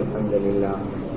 الحمد لله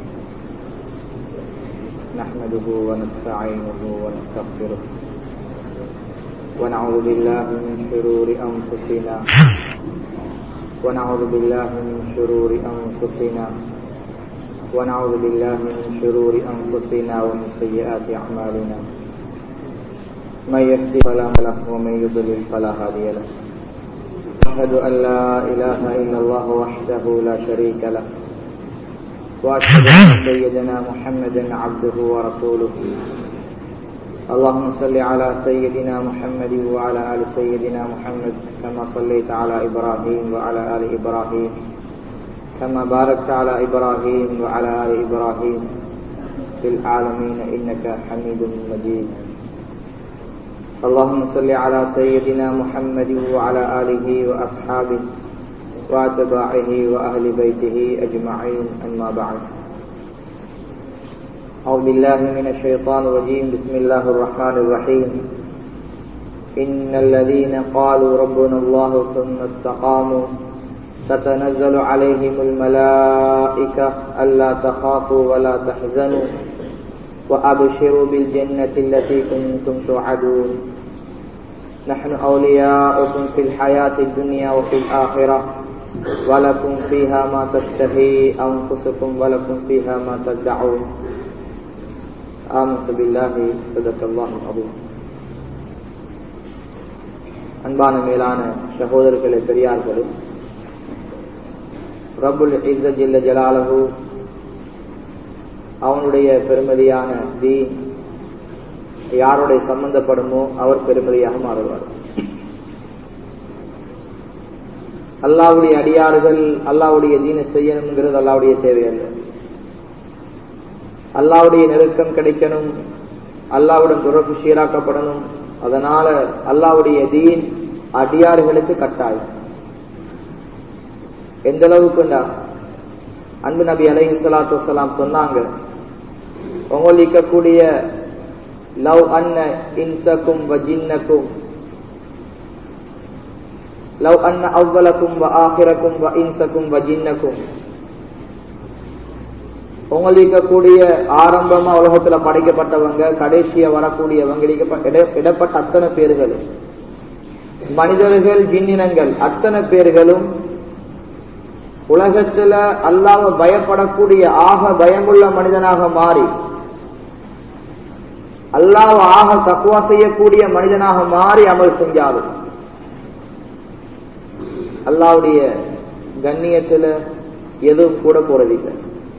نحمده ونستعينه ونستغفره ونعوذ بالله من شرور أنفسنا ونعوذ بالله من شرور أنفسنا ونعوذ بالله من شرور أنفسنا ومن سيئات أعمالنا من يهدي فلا مضل له ومن يضلل فلا هادي له أشهد أن لا إله إلا الله وحده لا شريك له وأشهد أن سيدنا محمدا عبده ورسوله اللهم صل على سيدنا محمد وعلى آل سيدنا محمد كما صليت على إبراهيم وعلى آل إبراهيم كما باركت على إبراهيم وعلى آل إبراهيم في العالمين إنك حميد مجيد اللهم صل على سيدنا محمد وعلى آله وأصحابه وأتباعه وأهل بيته أجمعين أما بعد أعوذ بالله من الشيطان الرجيم بسم الله الرحمن الرحيم إن الذين قالوا ربنا الله ثم استقاموا تتنزل عليهم الملائكة ألا تخافوا ولا تحزنوا وأبشروا بالجنة التي كنتم توعدون نحن أولياؤكم في الحياة الدنيا وفي الآخرة ولكم فيها ما تشتهي أنفسكم ولكم فيها ما تدعون آمنت بالله صدق الله العظيم அன்பான மேலான சகோதரர்களே பெரியார்களே ரபுல் இஸ்ஸ ஜில்ல ஜலாலஹு அவனுடைய பெருமதியான தீன் யாருடைய சம்பந்தப்படுமோ அவர் பெருமதியாக மாறுவார் அல்லாவுடைய அடியாறுகள் அல்லாவுடைய தீனை செய்யணுங்கிறது அல்லாவுடைய தேவையல்ல அல்லாவுடைய நெருக்கம் கிடைக்கணும் அல்லாவுடன் தொடர்பு சீராக்கப்படணும் அதனால அல்லாவுடைய தீன் அடியாறுகளுக்கு கட்டாயம் எந்த அளவுக்குண்டா அன்பு நபி அலைஹி சலாத்து வலாம் சொன்னாங்க உங்களுக்கு லவ் அன்ன இன்சக்கும் வ ஜின்னக்கும் லவ் அன்ன அவ்வலக்கும் வ ஆஹிரக்கும் வ இன்சக்கும் வ ஜின்னக்கும் உங்களுக்கு கூடிய ஆரம்பமா உலகத்துல படைக்கப்பட்டவங்க கடைசியா வரக்கூடியவங்க இடப்பட்ட அத்தனை பேர்கள் மனிதர்கள் ஜின்னினங்கள் அத்தனை பேர்களும் உலகத்துல அல்லாம பயப்படக்கூடிய ஆக பயமுள்ள மனிதனாக மாறி அல்லாவ ஆக தக்குவா செய்யக்கூடிய மனிதனாக மாறி அமல் செஞ்சாலும் அல்லாவுடைய கண்ணியத்துல எதுவும் கூட போறதில்லை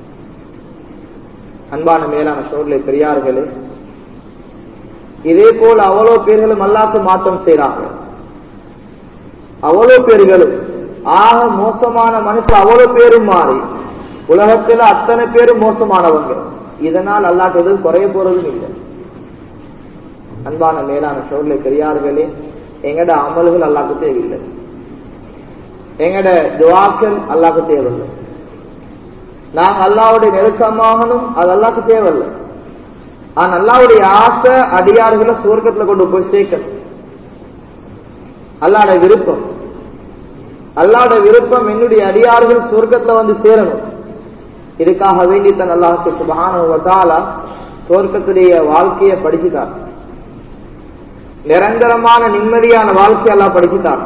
அன்பான மேலான சோழலை பெரியார்களே இதே போல் அவ்வளோ பேர்களும் அல்லாக்கு மாற்றம் செய்யறாங்க அவ்வளோ பேர்களும் ஆக மோசமான மனுஷன் அவ்வளவு பேரும் மாறி உலகத்துல அத்தனை பேரும் மோசமானவங்க இதனால் அல்லாட்டு எதுவும் குறைய போறதும் இல்லை அன்பான மேலான சோழலை பெரியார்களே எங்கட அமல்கள் அல்லாக்கு தேவையில்லை எங்கட துவாக்கள் அல்லாக்கு தேவையில்லை நாங்க அல்லாவுடைய நெருக்கமாகணும் அது அல்லாக்கு தேவையில்லை ஆனா அல்லாவுடைய ஆசை அடியார்களை சுவர்க்கத்துல கொண்டு போய் சேர்க்கணும் அல்லாட விருப்பம் அல்லாட விருப்பம் என்னுடைய அடியார்கள் சொர்க்கத்துல வந்து சேரணும் இதுக்காக வேண்டி தன் அல்லாஹுக்கு சுபகான சொர்க்கத்துடைய வாழ்க்கையை படிச்சுட்டார் நிரந்தரமான நிம்மதியான வாழ்க்கை எல்லாம் படிச்சுட்டார்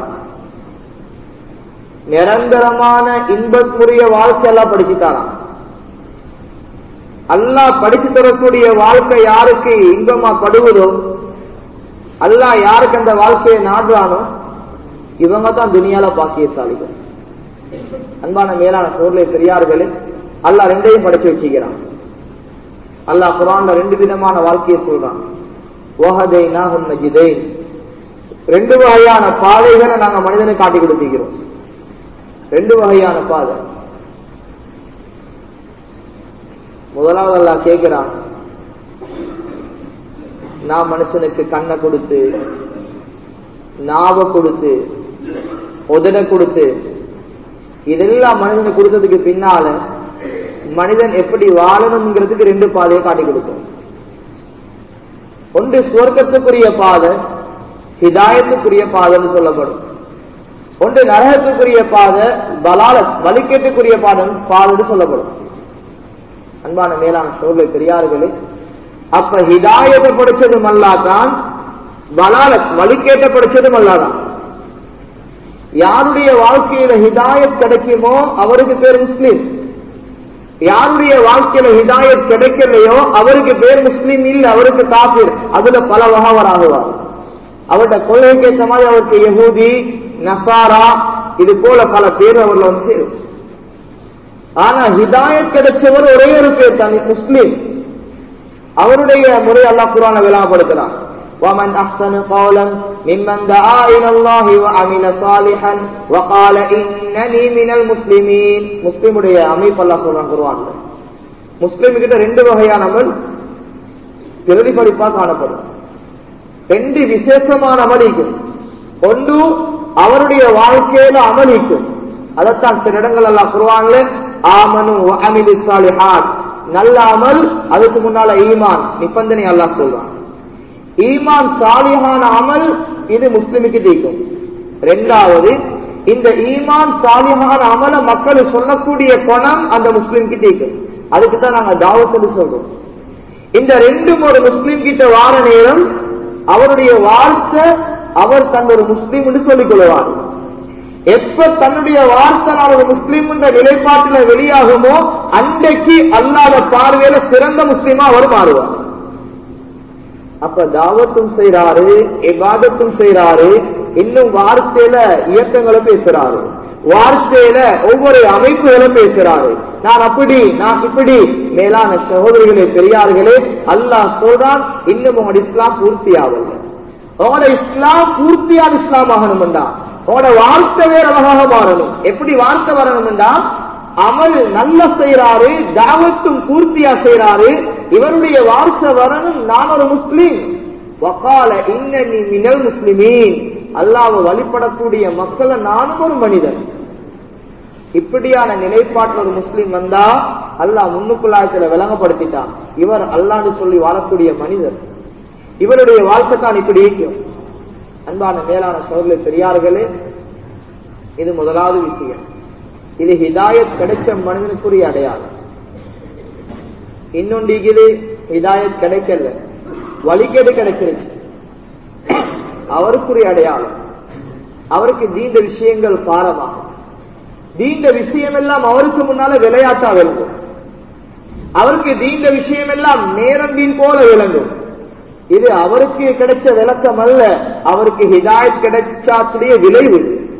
நிரந்தரமான இன்பத்துரிய வாழ்க்கை எல்லாம் படிச்சுட்டாராம் அல்லாஹ் படிச்சு தரக்கூடிய வாழ்க்கை யாருக்கு இன்பமா படுவதோ அல்லாஹ் யாருக்கு அந்த வாழ்க்கையை நாடுறானோ இவங்க தான் துணியால பாக்கியசாலிகள் அன்பான மேலான சோர்லை பெரியார்களே அல்லாஹ் ரெண்டையும் படைச்சு வச்சுக்கிறான் அல்லாஹ் குரான்ல ரெண்டு விதமான வாழ்க்கையை சொல்றான் ஓஹதை நாகும் மஜிதை ரெண்டு வகையான பாதைகளை நாங்க மனிதனை காட்டி கொடுத்திருக்கிறோம் ரெண்டு வகையான பாதை முதலாவது அல்லாஹ் கேட்கிறான் நான் மனுஷனுக்கு கண்ணை கொடுத்து நாவ கொடுத்து உதட கொடுத்து இதெல்லாம் மனிதனுக்கு கொடுத்ததுக்கு பின்னால மனிதன் எப்படி வாழணுங்கிறதுக்கு ரெண்டு பாதையை காட்டி கொடுக்கும் ஒன்று சுவர்க்கத்துக்குரிய பாதை ஹிதாயத்துக்குரிய பாதைன்னு சொல்லப்படும் ஒன்று நரகத்துக்குரிய பாதை பலால வலிக்கேட்டுக்குரிய பாதை பாதைன்னு சொல்லப்படும் அன்பான மேலான சோழலை பெரியார்களே அப்ப ஹிதாயத்தை படிச்சதும் அல்லாதான் வலால வழிகேட்ட படிச்சதும் அல்லாதான் யாருடைய வாழ்க்கையில ஹிதாயத் கிடைக்குமோ அவருக்கு பேர் முஸ்லீம் யாருடைய வாழ்க்கையில ஹிதாயத் கிடைக்கலையோ அவருக்கு பேர் முஸ்லீம் இல்ல அவருக்கு காப்பீர் அதுல பல வகவர் ஆகுவார் அவருடைய கொள்கைக்கு ஏற்ற மாதிரி அவருக்கு யகூதி நசாரா இது போல பல பேர் அவர்ல வந்து சேரும் ஆனா ஹிதாயத் கிடைச்சவர் ஒரே ஒரு பேர் தான் முஸ்லீம் அவருடைய முறை அல்லாஹ் குரான விளாபடுத்துறான் ومن أحسن قولا ممن دعا إلى الله وعمل صالحا وقال إنني من المسلمين முஸ்லிமுடைய அமைப்பு அல்லாஹ் சொல்றான் குர்ஆன்ல முஸ்லிம் கிட்ட ரெண்டு வகையான அமல் பிரதிபலிப்பா காணப்படும் ரெண்டு விசேஷமான அமலிக்கும் ஒன்று அவருடைய வாழ்க்கையில அமலிக்கும் அதைத்தான் சில இடங்கள் எல்லாம் குருவான்ல ஆமனு அமிலி சாலிஹான் நல்ல அமல் அதுக்கு முன்னால ஈமான் நிபந்தனை அல்லாஹ் சொல்றான் ஈமான் சாலிஹான அமல் இது முஸ்லிமுக்கு தீக்கும் ரெண்டாவது இந்த ஈமான் சாலிஹான அமல மக்கள் சொல்லக்கூடிய குணம் அந்த முஸ்லிம்க்கு தீக்கும் அதுக்கு தான் நாங்க தாவத்துன்னு சொல்றோம் இந்த ரெண்டும் ஒரு முஸ்லிம் கிட்ட வார நேரம் அவருடைய வார்த்தை அவர் தன் ஒரு முஸ்லீம் என்று சொல்லிக் கொள்வார் எப்ப தன்னுடைய வார்த்தை நான் ஒரு முஸ்லீம் என்ற நிலைப்பாட்டில் வெளியாகுமோ அன்றைக்கு அல்லாத பார்வையில சிறந்த முஸ்லீமா அவர் மாறுவார் அப்ப தாவத்தும் செய்யறாரு எபாதத்தும் செய்யறாரு இன்னும் வார்த்தையில இயக்கங்களை பேசுறாரு வார்த்தையில ஒவ்வொரு அமைப்புகளை பேசுறாரு நான் அப்படி நான் இப்படி மேலான சகோதரிகளே பெரியார்களே அல்லாஹ் சொல்றான் இன்னும் உங்களோட இஸ்லாம் பூர்த்தி ஆகல உங்களோட இஸ்லாம் பூர்த்தியான இஸ்லாம் ஆகணும்டா உங்களோட வார்த்தை வேற அழகாக மாறணும் எப்படி வார்த்தை வரணும்டா அமல் நல்ல செய்யறாரு தாவத்தும் பூர்த்தியா செய்யறாரு இவருடைய வார்த்தை வரணும் நான் ஒரு முஸ்லீம் வக்கால இன்னி மினல் முஸ்லிமீன் அல்லாவை வழிபடக்கூடிய மக்களை நானும் ஒரு மனிதன் இப்படியான நிலைப்பாட்டில் ஒரு முஸ்லீம் வந்தா அல்லாஹ் முன்னுக்குள்ளாயத்துல விளங்கப்படுத்திட்டான் இவர் அல்லான்னு சொல்லி வாழக்கூடிய மனிதர் இவருடைய வாழ்க்கை தான் இப்படி இருக்கும் அன்பான மேலான சோழலை பெரியார்களே இது முதலாவது விஷயம் இது ஹிதாயத் கிடைச்ச மனிதனுக்குரிய அடையாளம் இன்னொன்று இது ஹிதாயத் கிடைக்கல வழிகேடு கிடைச்சிருச்சு அவருக்குரிய அடையாளம் அவருக்கு தீண்ட விஷயங்கள் பாரமாகும் தீண்ட விஷயம் எல்லாம் அவருக்கு முன்னால விளையாட்டா விளங்கும் அவருக்கு தீண்ட விஷயம் எல்லாம் நேரம்பின் போல விளங்கும் இது அவருக்கு கிடைச்ச விளக்கம் அல்ல அவருக்கு ஹிதாயத் கிடைச்சாக்கூடிய விளைவு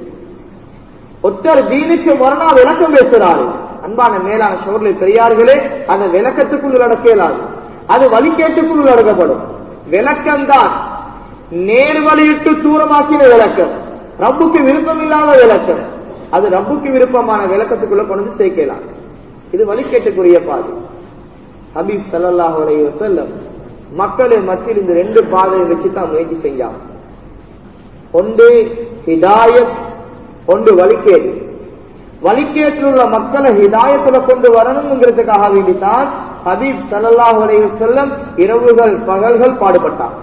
ஒத்தர் தீனுக்கு முரணா விளக்கம் பேசுறாரு அன்பான மேலான சோர்லை பெரியார்களே அந்த விளக்கத்துக்குள் நடக்கலாது அது வழிகேட்டுக்குள் நடக்கப்படும் விளக்கம்தான் நேர்வழியிட்டு தூரமாக்கின விளக்கம் ரப்புக்கு விருப்பம் இல்லாத விளக்கம் அது ரப்புக்கு விருப்பமான விளக்கத்துக்குள்ள கொண்டு சேர்க்கலாம் இது வழிகேட்டுக்குரிய பாதை ஹபீப் சல்லாஹ் அலைஹி வஸல்லம் மக்களை மத்தியில் இந்த ரெண்டு பாதையை வச்சு தான் முயற்சி செஞ்சாங்க ஒன்று ஹிதாயத் ஒன்று வழிகேடு வழிகேட்டில் உள்ள மக்களை ஹிதாயத்துல கொண்டு வரணுங்கிறதுக்காக வேண்டித்தான் ஹபீப் சல்லாஹ் அலைஹி வஸல்லம் இரவுகள் பகல்கள் பாடுபட்டார்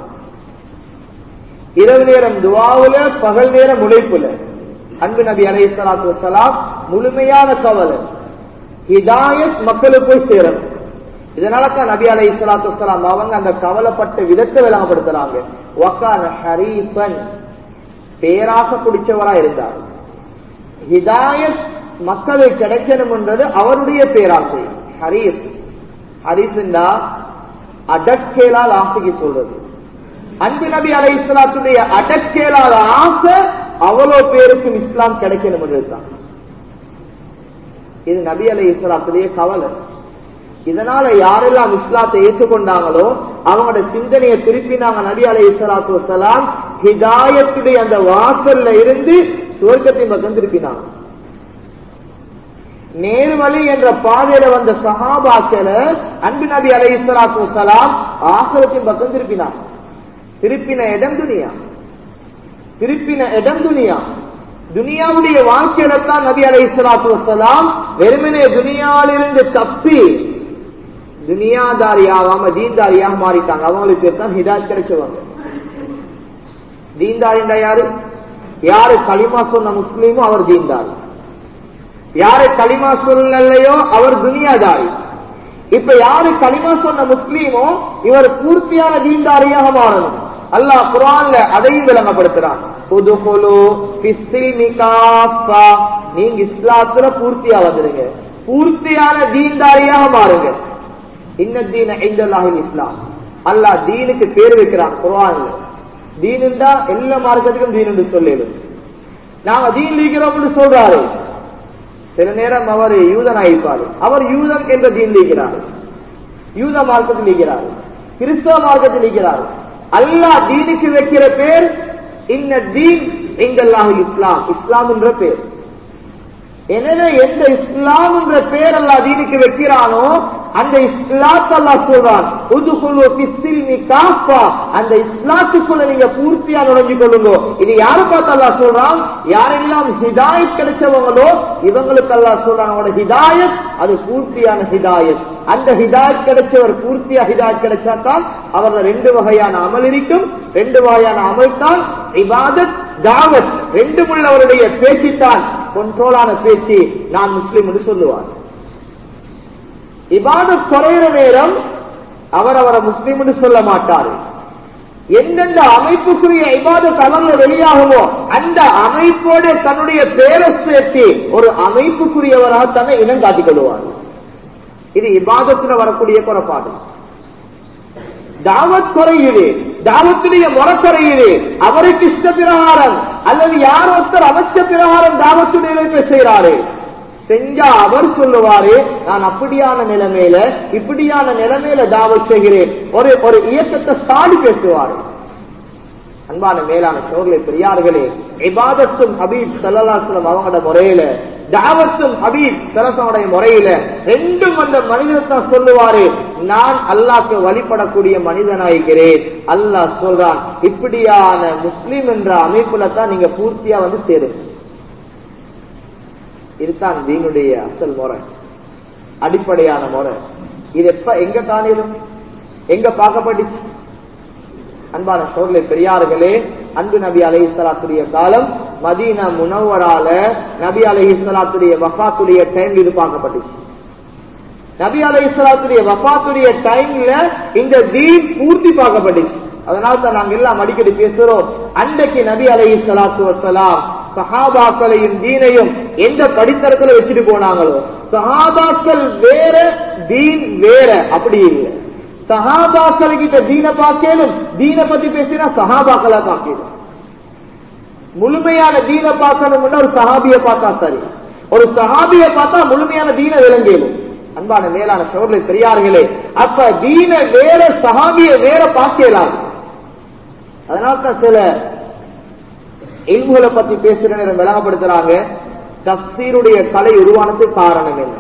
இரவு நேரம் துவாவுல பகல் நேரம் உழைப்புல அன்பு நபி அலை சலாத்து வசலாம் முழுமையான கவலை ஹிதாயத் மக்களுக்கு போய் சேரணும் இதனால தான் நபி அலை சலாத்து வசலாம் அவங்க அந்த கவலைப்பட்ட விதத்தை விளங்கப்படுத்துறாங்க வக்கான ஹரீஃபன் பேராக குடிச்சவரா இருந்தார் ஹிதாயத் மக்களுக்கு கிடைக்கணும்ன்றது அவருடைய பேராசை ஹரீஸ் ஹரீஸ்ண்டா அடக்கேலால் ஆசைக்கு சொல்றது அன்பு நபி அலை இஸ்லாத்துடைய அடக்கேலாத ஆசை அவ்வளவு பேருக்கும் இஸ்லாம் கிடைக்கணும் என்றுதான் இது நபி அலை இஸ்லாத்துடைய கவலை இதனால யாரெல்லாம் இஸ்லாத்தை ஏற்றுக்கொண்டாங்களோ அவங்களோட சிந்தனையை திருப்பினாங்க நபி அலை இஸ்லாத்து வசலாம் ஹிதாயத்துடைய அந்த வாசல்ல இருந்து சுவர்க்கத்தின் பக்கம் திருப்பினாங்க நேர்வழி என்ற பாதையில வந்த சஹாபாக்கள அன்பு நபி அலை இஸ்லாத்து வசலாம் ஆசிரத்தின் பக்கம் திருப்பினாங்க திருப்பின இடம் துனியா திருப்பின இடம் துனியா துனியாவுடைய வாழ்க்கையில தான் நபி அலை இஸ்லாத்து வசலாம் வெறுமனே துனியாவிலிருந்து தப்பி துனியாதாரியாகாம தீன்தாரியாக மாறிட்டாங்க அவங்களுக்கு தான் ஹிதாயத் கிடைச்சவங்க தீன்தாரிண்டா யாரு யாரு களிமா சொன்ன முஸ்லீமோ அவர் தீன்தாரி யாரு களிமா சொல்லலையோ அவர் துனியாதாரி இப்ப யாரு களிமா சொன்ன முஸ்லீமோ இவர் பூர்த்தியான தீண்டாரியாக மாறணும் அல்லாஹ் குரான்ல அதையும் விளங்கப்படுத்துறான் புதுகுலு ஃபிஸ்ஸில்மி காஃபா. நீங்க இஸ்லாத்துல பூர்த்தியா வந்துருங்க பூர்த்தியான தீண்டாரியாக மாறுங்க இன்னதீன ஐந்தல்லாஹில் இஸ்லாம் அல்லாஹ் தீனுக்கு பேர் வைக்கிறான் குரான்ல தீனுண்டா எல்லா மார்க்கத்துக்கும் தீன் என்று சொல்லிடும் நாங்க தீன் லீக்கிறோம்னு சொல்றாரு சில நேரம் அவர் யூதன் ஆயிருப்பாரு அவர் யூதன் என்ற தீன் லீக்கிறார் யூத மார்க்கத்தில் லீக்கிறார் கிறிஸ்தவ மார்க்கத்தில் லீக்கிறார் அல்லாஹ் தீனுக்கு வைக்கிற பேர் இன்ன தீன் எங்கல்லாஹ் இஸ்லாம் இஸ்லாம் என்ற பேர் எனவே எந்த இஸ்லாம் என்ற பேர் அல்லா தீனுக்கு வைக்கிறானோ அந்த இஸ்லாத் அல்லா சொல்றான் உதுகுலு பிஸ்ஸில்மி காஃபா அந்த இஸ்லாத்துக்குள்ள நீங்க பூர்த்தியா நுழைஞ்சு கொள்ளுங்க இது யாரு பார்த்து அல்லா சொல்றான் யாரெல்லாம் ஹிதாயத் கிடைச்சவங்களோ இவங்களுக்கு அல்லா சொல்றான் அவங்களோட ஹிதாயத் அது பூர்த்தியான ஹிதாயத் அந்த ஹிதாயத் கிடைச்சவர் பூர்த்தியா ஹிதாயத் கிடைச்சாதான் அவர்கள் ரெண்டு வகையான அமல் இருக்கும் ரெண்டு வகையான அமல் தான் இபாதத் தாவத் ரெண்டும் உள்ளவருடைய பேச்சுத்தான் கொண்டோலான பேச்சு நான் முஸ்லிம் என்று சொல்லுவார் இபாதத் குறையிற நேரம் அவர் அவரை முஸ்லிம் என்று சொல்ல மாட்டார் எந்தெந்த அமைப்புக்குரிய இபாதத் அவர்கள் வெளியாகுமோ அந்த அமைப்போடு தன்னுடைய பேரை சேர்த்து ஒரு அமைப்புக்குரியவராக தன்னை இனம் காட்டிக் கொள்வார் இது இபாதத்தில் வரக்கூடிய குறைபாடு தாவத் குறையுது தாவத்துடைய முறை குறையுது அவருக்கு இஷ்ட பிரகாரம் அல்லது யார் ஒருத்தர் அமைச்ச பிரகாரம் தாவத்துடைய செய்யறாரு செஞ்சா அவர் சொல்லுவாரு நான் அப்படியான நிலைமையில இப்படியான நிலைமையில தாவத் செய்கிறேன் ஒரு ஒரு இயக்கத்தை சாடி பேசுவாரு அன்பான மேலான சோர்லை பெரியார்களே இபாதத்தும் ஹபீப் சல்லாஸ்லம் அவங்களோட முறையில தாவத்தும் ஹபீப் சரசனுடைய முறையில ரெண்டும் அந்த மனிதன் தான் சொல்லுவாரு நான் அல்லாக்கு வழிபடக்கூடிய மனிதனாகிறேன் அல்லாஹ் சொல்றான் இப்படியான முஸ்லிம் என்ற அமைப்புல தான் நீங்க பூர்த்தியா வந்து சேருங்க இதுதான் தீனுடைய அசல் முறை அடிப்படையான முறை இது எப்ப எங்க காணிலும் எங்க பார்க்கப்பட்டுச்சு அன்பான சோழலை பெரியார்களே அன்பு நபி அலை இஸ்லாத்துடைய காலம் மதீனா முனவரால நபி அலை இஸ்லாத்துடைய வஃபாத்துடைய டைம் இது பார்க்கப்பட்டுச்சு நபி அலை இஸ்லாத்துடைய வஃபாத்துடைய டைம்ல இந்த தீன் பூர்த்தி பார்க்கப்பட்டுச்சு அதனால தான் நாங்க எல்லாம் அடிக்கடி பேசுறோம் அன்றைக்கு நபி அலை இஸ்லாத்து வசலாம் சஹாபாக்களையும் தீனையும் எந்த படித்தரத்துல வச்சுட்டு போனாங்களோ சஹாபாக்கள் வேற தீன் வேற அப்படி இல்லை சஹாபாக்கள் கிட்ட தீன பார்க்கலும் தீன பத்தி பேசினா சஹாபாக்களா பார்க்கலும் முழுமையான தீன பார்க்கணும்னா ஒரு சஹாபிய பார்த்தா சரி ஒரு சஹாபிய பார்த்தா முழுமையான தீன விளங்கலும் அன்பான மேலான சோழலை பெரியார்களே அப்ப தீன வேற சஹாபிய வேற பார்க்கலாம் அதனால தான் சில இல்முகளை பத்தி பேசுற நேரம் விளங்கப்படுத்துறாங்க தப்சீருடைய கலை உருவானதுக்கு காரணம் என்ன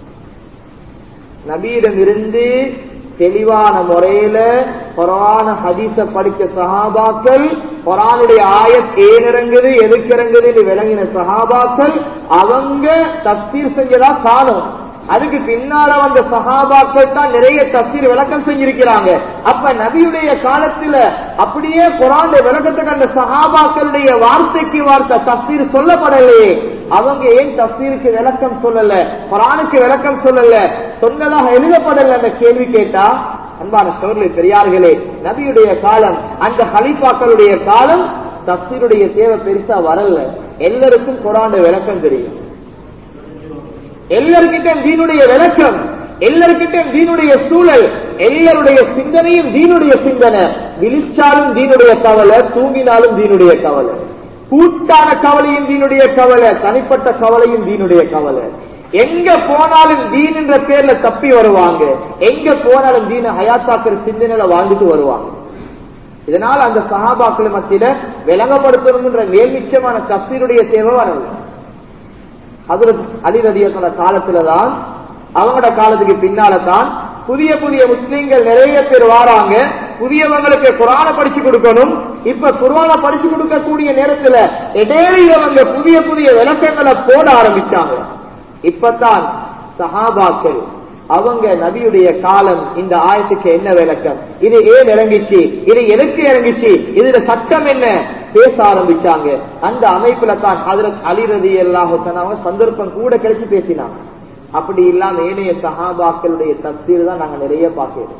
நபியிடம் இருந்து தெளிவான முறையில குரான ஹதீஸ படிச்ச சஹாபாக்கள் குரானுடைய ஆயத் ஏன் இறங்குது எதுக்கு இறங்குது விளங்கின சஹாபாக்கள் அவங்க தப்சீர் செஞ்சதா காணும் அதுக்கு பின்னால வந்த சஹாபாக்கள் தான் நிறைய தப்சீர் விளக்கம் செஞ்சிருக்கிறாங்க அப்ப நபியுடைய காலத்துல அப்படியே குரான் விளக்கத்துக்கு அந்த சஹாபாக்களுடைய வார்த்தைக்கு வார்த்தை தப்சீர் சொல்லப்படலையே அவங்க ஏன் தப்சீருக்கு விளக்கம் சொல்லல குரானுக்கு விளக்கம் சொல்லல சொன்னதாக எழுதப்படல அந்த கேள்வி கேட்டா அன்பான சோர்லை பெரியார்களே நபியுடைய காலம் அந்த ஹலிஃபாக்களுடைய காலம் தப்சீருடைய தேவை பெருசா வரல எல்லாருக்கும் குரான் விளக்கம் தெரியும் எல்லாருக்கிட்ட தீனுடைய விளக்கம் எல்லாருக்கிட்ட தீனுடைய சூழல் எல்லாருடைய சிந்தனையும் தீனுடைய சிந்தனை விழிச்சாலும் தீனுடைய கவலை தூங்கினாலும் தீனுடைய கவலை கூட்டான கவலையும் தீனுடைய கவலை தனிப்பட்ட கவலையும் தீனுடைய கவலை எங்க போனாலும் தீன் என்ற பேர்ல தப்பி வருவாங்க எங்க போனாலும் தீன ஹயாத்தாக்கிற சிந்தனையில வாழ்ந்துட்டு வருவாங்க இதனால் அந்த சகாபாக்கள் மத்தியில விளங்கப்படுத்தணும்ன்ற மேல்மிச்சமான தப்சீருடைய தேவை வரல அதுல அலி ரதியத்தோட காலத்துலதான் அவங்களோட காலத்துக்கு பின்னால தான் புதிய புதிய முஸ்லீம்கள் நிறைய பேர் வாராங்க புதியவங்களுக்கு குரான படிச்சு கொடுக்கணும் இப்ப குரான படிச்சு கொடுக்கக்கூடிய நேரத்துல இடையில புதிய புதிய விளக்கங்களை போட ஆரம்பிச்சாங்க இப்பதான் சஹாபாக்கள் அவங்க நபியுடைய காலம் இந்த ஆயத்துக்கு என்ன விளக்கம் இது ஏன் இறங்கிச்சு இது எதுக்கு இறங்கிச்சு இதுல சட்டம் என்ன பேச ஆரம்பிச்சாங்க அந்த அமைப்புல தான் ஹதரத் அலிரதி எல்லாஹத்தன் அவங்க சந்தர்ப்பம் கூட கிடைச்சு பேசினாங்க அப்படி இல்லாம ஏனைய சஹாபாக்களுடைய தப்சீர் தான் நாங்க நிறைய பார்க்கிறோம்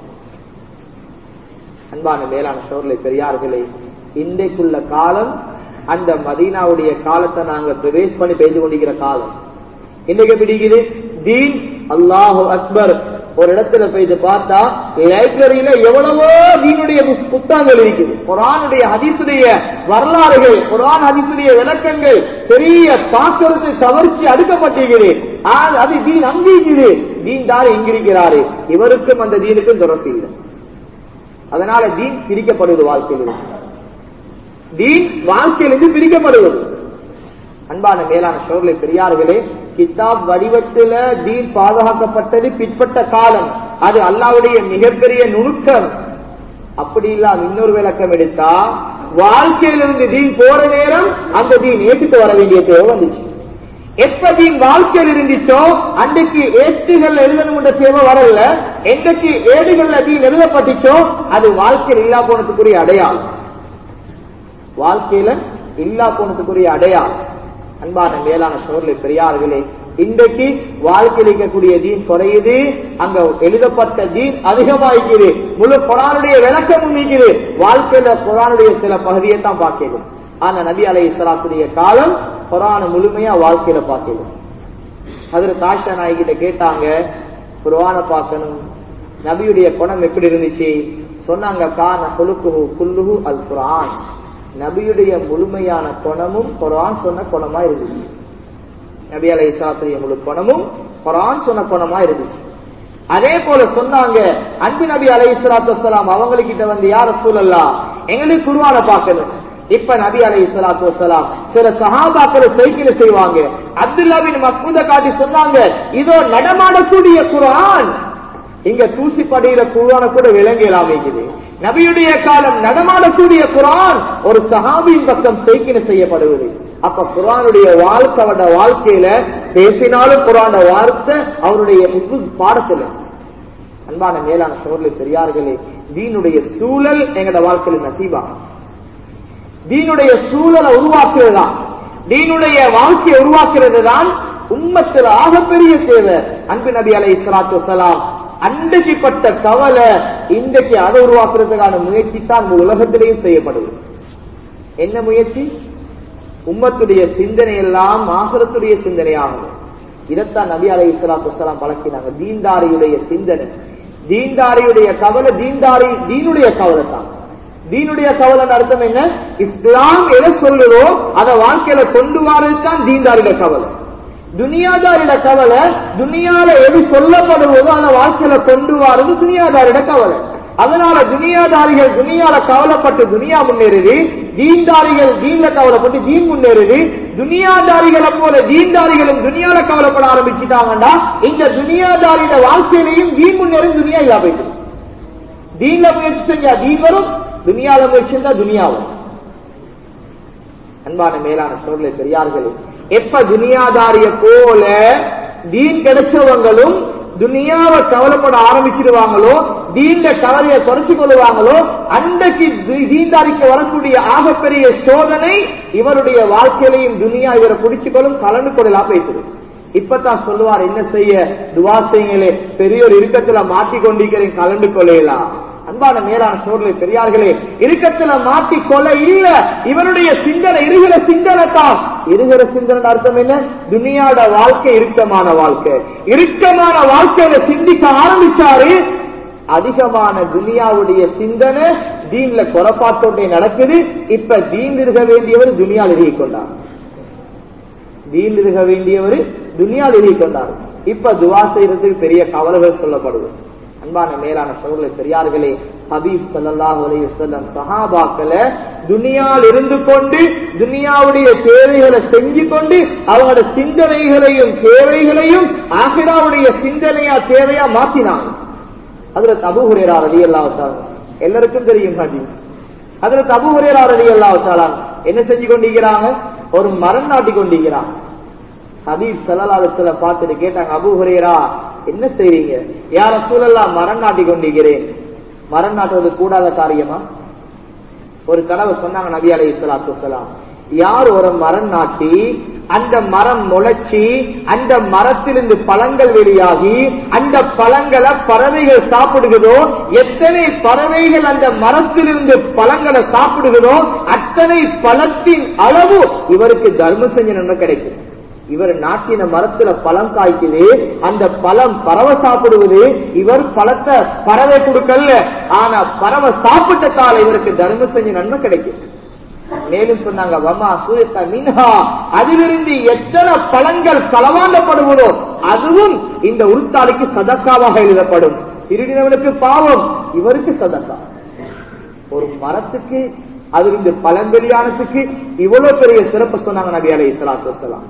அன்பான மேலான சோர்லை பெரியார்களே இன்றைக்குள்ள காலம் அந்த மதீனாவுடைய காலத்தை நாங்க பிரவேஷ் பண்ணி பேசி கொண்டிருக்கிற காலம் இன்னைக்கு பிடிக்குது தீன் அல்லாஹு அக்பர் ஒரு இடத்துல போயிட்டு பார்த்தா லைப்ரரியில எவ்வளவோ தீனுடைய புத்தகங்கள் இருக்குது குரானுடைய ஹதீசுடைய வரலாறுகள் குரான் ஹதீசுடைய விளக்கங்கள் பெரிய பாத்திரத்தை கவர்ச்சி அடுக்கப்பட்டிருக்கிறது அது தீன் அங்கீகுது தீன் தாரி இங்கிருக்கிறாரு இவருக்கும் அந்த தீனுக்கும் தொடர்பு இல்லை அதனால தீன் பிரிக்கப்படுவது வாழ்க்கையில் தீன் வாழ்க்கையிலிருந்து பிரிக்கப்படுவது அன்பான மேலான சோர்லை பெரியார்களே கிதாப் வடிவத்தில தீன் பாதுகாக்கப்பட்டது பிற்பட்ட காலம் அது அல்லாவுடைய மிகப்பெரிய நுணுக்கம் அப்படி இல்லாம இன்னொரு விளக்கம் எடுத்தா வாழ்க்கையிலிருந்து தீன் போற நேரம் அந்த தீன் ஏற்றுட்டு வர வேண்டிய தேவை வந்துச்சு எப்ப தீன் வாழ்க்கையில் இருந்துச்சோ அன்றைக்கு ஏற்றுகள் எழுதணும்ன்ற தேவை வரல என்றைக்கு ஏடுகள்ல தீன் எழுதப்பட்டுச்சோ அது வாழ்க்கையில் இல்லா போனதுக்குரிய அடையாளம் வாழ்க்கையில இல்லா போனதுக்குரிய அடையாளம் அன்பான மேலான சோர்லை பெரியார்களே இன்றைக்கு வாழ்க்கையில் இருக்கக்கூடிய தீன் குறையுது அங்க எழுதப்பட்ட தீன் அதிகமாகிறது முழு குரானுடைய விளக்கமும் நீக்குது வாழ்க்கையில குரானுடைய சில பகுதியை தான் பார்க்கணும் ஆனா நபி அலை இஸ்லாத்துடைய காலம் குரான முழுமையா வாழ்க்கையில பார்க்கணும் அதுல காஷா நாய்கிட்ட கேட்டாங்க குரான பார்க்கணும் நபியுடைய குணம் எப்படி இருந்துச்சு சொன்னாங்க கான குலுக்குஹு குல்லுஹு அல் குரான் நபியுடைய முழுமையான குணமும் குரான் சொன்ன குணமா இருந்துச்சு நபி அலை இஸ்லாத்துடைய முழு குணமும் குரான் சொன்ன குணமா இருந்துச்சு அதே போல சொன்னாங்க அன்பு நபி அலை இஸ்லாத்து வலாம் அவங்ககிட்ட வந்து யார சூழல்லா எங்களுக்கு குருவான பார்க்கணும் இப்ப நபி அலை இஸ்லாத்து வலாம் சில சஹாபாக்களை சைக்கிள் செய்வாங்க அப்துல்லா பின் மசூத காட்டி சொன்னாங்க இதோ நடமாடக்கூடிய குரான் இங்க தூசி படையில குரான கூட விலங்கலாம் வைக்குது நபியுடைய காலம் நடமாடக்கூடிய குரான் ஒரு சஹாபியின் பக்கம் செய்கின செய்யப்படுவது அப்ப குரானுடைய வாழ்க்கை அவட வாழ்க்கையில பேசினாலும் குரான வார்த்தை அவருடைய பாடத்துல அன்பான மேலான சோர்ல பெரியார்களே தீனுடைய சூழல் எங்கட வாழ்க்கையில நசீபா தீனுடைய சூழலை உருவாக்குறது தான் தீனுடைய வாழ்க்கையை உருவாக்குறது தான் உம்மத்தில் ஆகப்பெரிய தேவை அன்பு நபி அலை இஸ்லாத்து வலாம் அன்றைக்கு பட்ட கவலை இன்றைக்கு அதை உருவாக்குறதுக்கான முயற்சி தான் உலகத்திலேயும் செய்யப்படுது என்ன முயற்சி உம்மத்துடைய சிந்தனை எல்லாம் ஆகரத்துடைய சிந்தனையாகும் இதைத்தான் நபி அலை இஸ்லாத்து வலாம் பழக்கினாங்க தீன்தாரியுடைய சிந்தனை தீன்தாரியுடைய கவலை தீன்தாரி தீனுடைய கவலை தான் தீனுடைய கவலை அர்த்தம் என்ன இஸ்லாம் எதை சொல்லுதோ அதை வாழ்க்கையில கொண்டு வரதுதான் தீன்தாரிட கவலை துனியாதாரிட கவலை துனியால எது சொல்லப்படுவதோ அந்த வாழ்க்கையில கொண்டு வரது துனியாதாரிட கவலை அதனால துனியாதாரிகள் துனியால கவலைப்பட்டு துனியா முன்னேறுது தீன்தாரிகள் தீன்ல கவலைப்பட்டு தீன் முன்னேறுது துனியாதாரிகளை போல தீன்தாரிகளும் துனியால கவலைப்பட ஆரம்பிச்சுட்டாங்கன்னா இந்த துனியாதாரிட வாழ்க்கையிலையும் தீன் முன்னேறும் துனியா இல்லா போயிட்டு தீன்ல முயற்சி செஞ்சா தீன் வரும் துனியால முயற்சி செஞ்சா துனியா வரும் அன்பான மேலான சோழலை பெரியார்களே எப்ப துனியாதாரிய போல தீன் கிடைச்சவங்களும் துனியாவை கவலைப்பட ஆரம்பிச்சிருவாங்களோ தீண்ட கவலையை குறைச்சு கொள்ளுவாங்களோ அன்றைக்கு தீண்டாரிக்கு வரக்கூடிய ஆகப்பெரிய சோதனை இவருடைய வாழ்க்கையிலையும் துனியா இவரை பிடிச்சுக்கொள்ளும் கலந்து கொள்ளலாம் போயிட்டு இப்பதான் சொல்லுவார் என்ன செய்ய துவா செய்யுங்களே பெரிய ஒரு இறுக்கத்துல மாட்டி கொண்டிருக்கிறேன் கலந்து கொள்ளலாம் அன்பான மேலான சோழலை பெரியார்களே இறுக்கத்துல மாட்டி கொள்ள இல்ல இவனுடைய சிந்தனை இருகிற சிந்தனை தான் இருகிற சிந்தனை அர்த்தம் என்ன துனியாட வாழ்க்கை இறுக்கமான வாழ்க்கை இறுக்கமான வாழ்க்கையில சிந்திக்க ஆரம்பிச்சாரு அதிகமான துனியாவுடைய சிந்தனை தீன்ல குறப்பாட்டோட்டே நடக்குது இப்ப தீன் இருக்க வேண்டியவர் துனியால் எழுதி கொண்டார் தீன் இருக்க வேண்டியவர் துனியால் எழுதி கொண்டார் இப்ப துவா செய்யறதுக்கு பெரிய கவலைகள் சொல்லப்படுது அன்பான மேலான சோழலை பெரியார்களே ஹபீப் சல்லாஹ் அலையுசல்லம் சஹாபாக்கள துனியால் இருந்து கொண்டு துனியாவுடைய தேவைகளை செஞ்சு கொண்டு அவங்களோட சிந்தனைகளையும் தேவைகளையும் ஆசிராவுடைய சிந்தனையா தேவையா மாத்தினாங்க அதுல தபு ஹுரேரா ரதி அல்லாவிட்டாங்க எல்லாருக்கும் தெரியும் ஹதீஸ் அதுல தபு ஹுரேரா ரதி அல்லாவிட்டாலாம் என்ன செஞ்சு கொண்டிருக்கிறாங்க ஒரு மரம் நாட்டி கொண்டிருக்கிறாங்க ஹபீப் சல்லாஹல பார்த்துட்டு கேட்டாங்க அபு ஹுரேரா என்ன செய்றீங்க யார சூழல்லாம் மரம் நாட்டி கொண்டிருக்கிறேன் மரம் நாட்டுவது கூடாத காரியமா ஒரு தடவை சொன்னாங்க நபி அலை இஸ்லாத்து வலாம் யார் ஒரு மரம் நாட்டி அந்த மரம் முளைச்சி அந்த மரத்திலிருந்து பழங்கள் வெளியாகி அந்த பழங்களை பறவைகள் சாப்பிடுகிறதோ எத்தனை பறவைகள் அந்த மரத்திலிருந்து பழங்களை சாப்பிடுகிறதோ அத்தனை பழத்தின் அளவு இவருக்கு தர்ம செஞ்ச நன்மை கிடைக்கும் இவர் நாட்டின மரத்துல பழம் காய்க்குது அந்த பழம் பறவை சாப்பிடுவது இவர் பழத்தை பறவை கொடுக்கல ஆனா பறவை சாப்பிட்டதால இவருக்கு தர்ம செஞ்ச நன்மை கிடைக்கும் மேலும் சொன்னாங்க வமா சூரியத்தா மின்ஹா அதிலிருந்து எத்தனை பழங்கள் களவாண்டப்படுவதோ அதுவும் இந்த உருத்தாளிக்கு சதக்காவாக எழுதப்படும் திருடினவனுக்கு பாவம் இவருக்கு சதக்கா ஒரு மரத்துக்கு அதிலிருந்து பழம் வெளியானதுக்கு இவ்வளவு பெரிய சிறப்பு சொன்னாங்க நபி அலை இஸ்லாத்து வசலாம்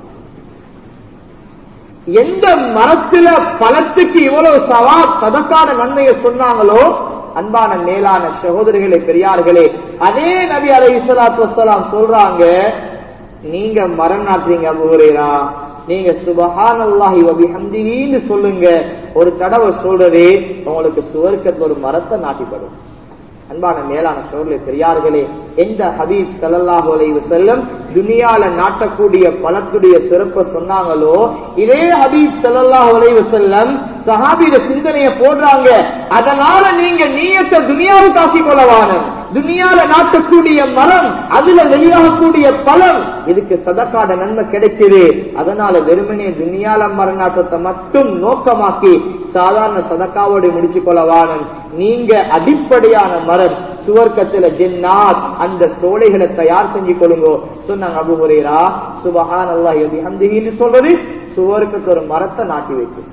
எந்த மரத்துல பழத்துக்கு இவ்வளவு சவா சதக்கான நன்மையை சொன்னாங்களோ அன்பான மேலான சகோதரிகளே பெரியார்களே அதே நபி அலை இஸ்லாத்து வசலாம் சொல்றாங்க நீங்க மரம் நாட்டுறீங்க அபுரேரா நீங்க சுபஹான் அல்லாஹி வபிஹம்தின்னு சொல்லுங்க ஒரு தடவை சொல்றதே உங்களுக்கு சுவர்க்கத்துல ஒரு மரத்தை நாட்டிப்படும் அன்பான மேலான சோழலை பெரியார்களே எந்த ஹபீப் சல்லாஹூ அலைவு செல்லம் துனியால நாட்டக்கூடிய பலத்துடைய சிறப்பை சொன்னாங்களோ இதே ஹபீப் சல்லாஹூ அலைவு செல்லம் சஹாபியில சிந்தனைய போடுறாங்க அதனால நீங்க நீயத்தை துனியாவுக்கு ஆக்கிக் கொள்ளவான துனியால நாட்டக்கூடிய மரம் அதுல வெளியாகக்கூடிய பழம் இதுக்கு சதக்காட நன்மை கிடைக்குது அதனால வெறுமனே துனியால மர நாட்டத்தை மட்டும் நோக்கமாக்கி சாதாரண சதக்காவோடு முடிச்சு கொள்ளவானன் நீங்க அடிப்படையான மரம் சுவர்க்கத்துல ஜென்னாத் அந்த சோலைகளை தயார் செஞ்சு கொள்ளுங்கோ சொன்னாங்க அபு ஹுரேரா சுபஹான் அல்லாஹ் ஹம்தின்னு சொல்றது சுவர்க்கத்து ஒரு மரத்தை நாட்டி வைக்கும்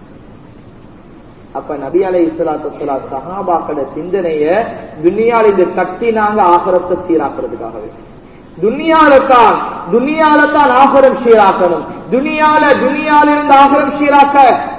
அப்ப நபி அலை இஸ்லாத்து சஹாபாக்கள சிந்தனைய துனியால இந்த கட்டினாங்க ஆகரத்தை சீராக்குறதுக்காகவே துனியால தான் துனியால தான் ஆகரம் சீராக்கணும் துனியால துனியால இருந்து ஆகரம் சீராக்க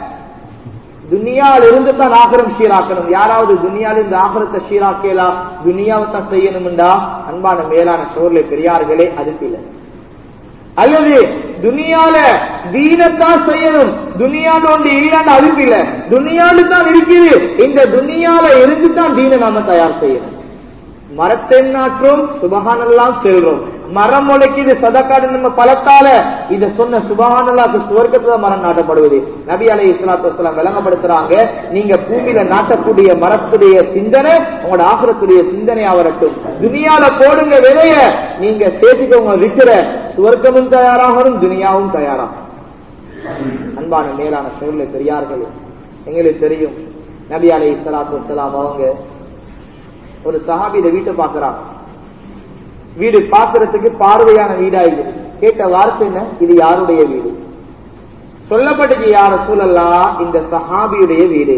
துனியால இருந்து தான் ஆகரம் சீராக்கணும் யாராவது துனியால இருந்து ஆகரத்தை சீராக்கலாம் துனியாவை தான் செய்யணும்டா அன்பான மேலான சோர்ல பெரியார்களே அதுக்கு இல்லை அல்லது துனியால தீனத்தான் செய்யணும் துனியால ஒன்று இல்லாண்டு அதுக்கு இல்ல துனியால தான் இருக்குது இந்த துனியால இருந்து தான் தீன நாம தயார் செய்யணும் மரத்தை நாற்றும் சுபகானெல்லாம் செல்றோம் மரம் முளைக்குது சதக்காடு நம்ம பலத்தால இத சொன்ன சுபகானல்லாக்கு சுவர்க்கத்துல மரம் நாட்டப்படுவது நபி அலை இஸ்லாத்து வசலாம் விளங்கப்படுத்துறாங்க நீங்க பூமியில நாட்டக்கூடிய மரத்துடைய சிந்தனை உங்களோட ஆகரத்துடைய சிந்தனை ஆவரட்டும் துனியால போடுங்க விதைய நீங்க சேர்த்துக்கவங்க விக்கிற சுவர்க்கமும் தயாராகணும் துனியாவும் தயாராகும் அன்பான மேலான சூழ்நிலை பெரியார்கள் எங்களுக்கு தெரியும் நபி அலை இஸ்லாத்து வசலாம் அவங்க ஒரு சஹாபி இதை வீட்டை பாக்குறாங்க வீடு பாக்குறதுக்கு பார்வையான வீடா இது கேட்ட வார்த்தை என்ன இது யாருடைய வீடு சொல்லப்பட்டது யார சூழல்லா இந்த சஹாபியுடைய வீடு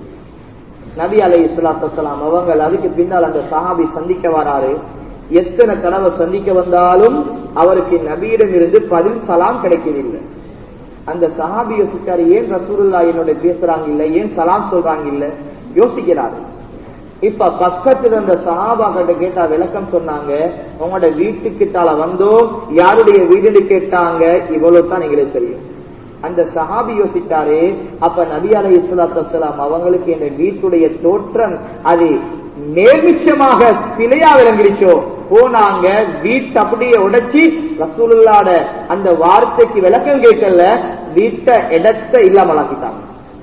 நபி அலை இஸ்லாத்தலாம் அவங்க அதுக்கு பின்னால் அந்த சஹாபி சந்திக்க வராரு எத்தனை தடவை சந்திக்க வந்தாலும் அவருக்கு நபியிடம் இருந்து பதில் சலாம் கிடைக்கவில்லை அந்த சஹாபி யோசிச்சாரு ஏன் ரசூலுல்லா என்னோட பேசுறாங்க இல்ல ஏன் சலாம் சொல்றாங்க இல்ல யோசிக்கிறாரு இப்ப பக்கத்துல அந்த சஹாபாக்கிட்ட கேட்டா விளக்கம் சொன்னாங்க உங்களோட வீட்டுக்கிட்டால வந்தோம் யாருடைய வீடுன்னு கேட்டாங்க இவ்வளவு தான் எங்களுக்கு தெரியும் அந்த சஹாபி யோசிச்சாரு அப்ப நபி அலை இஸ்லாத்தலாம் அவங்களுக்கு இந்த வீட்டுடைய தோற்றம் அது நேர்மிச்சமாக பிழையா விளங்கிடுச்சோ போனாங்க வீட்டை அப்படியே உடைச்சி ரசூலுல்லாட அந்த வார்த்தைக்கு விளக்கம் கேட்கல வீட்டை இடத்தை இல்லாமலாக்கிட்டாங்க